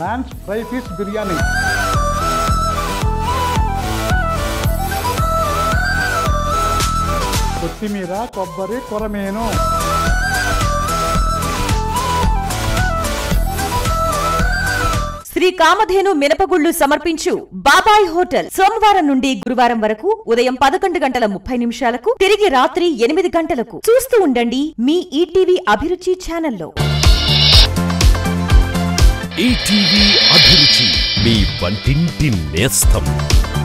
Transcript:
France fry fish biryani కొత్తిమీర కొబ్బరి కొరమేను శ్రీ కామధేను మినపగుళ్ళు సమర్పించు బాబాయ్ హోటల్ సోమవారం నుండి గురువారం వరకు ఉదయం పదకొండు గంటల ముప్పై నిమిషాలకు తిరిగి రాత్రి ఎనిమిది గంటలకు చూస్తూ ఉండండి మీ ఈటీవీ అభిరుచి ఛానల్లో ఈటీవీ అభిరుచి మీ వంటింటి నేస్తం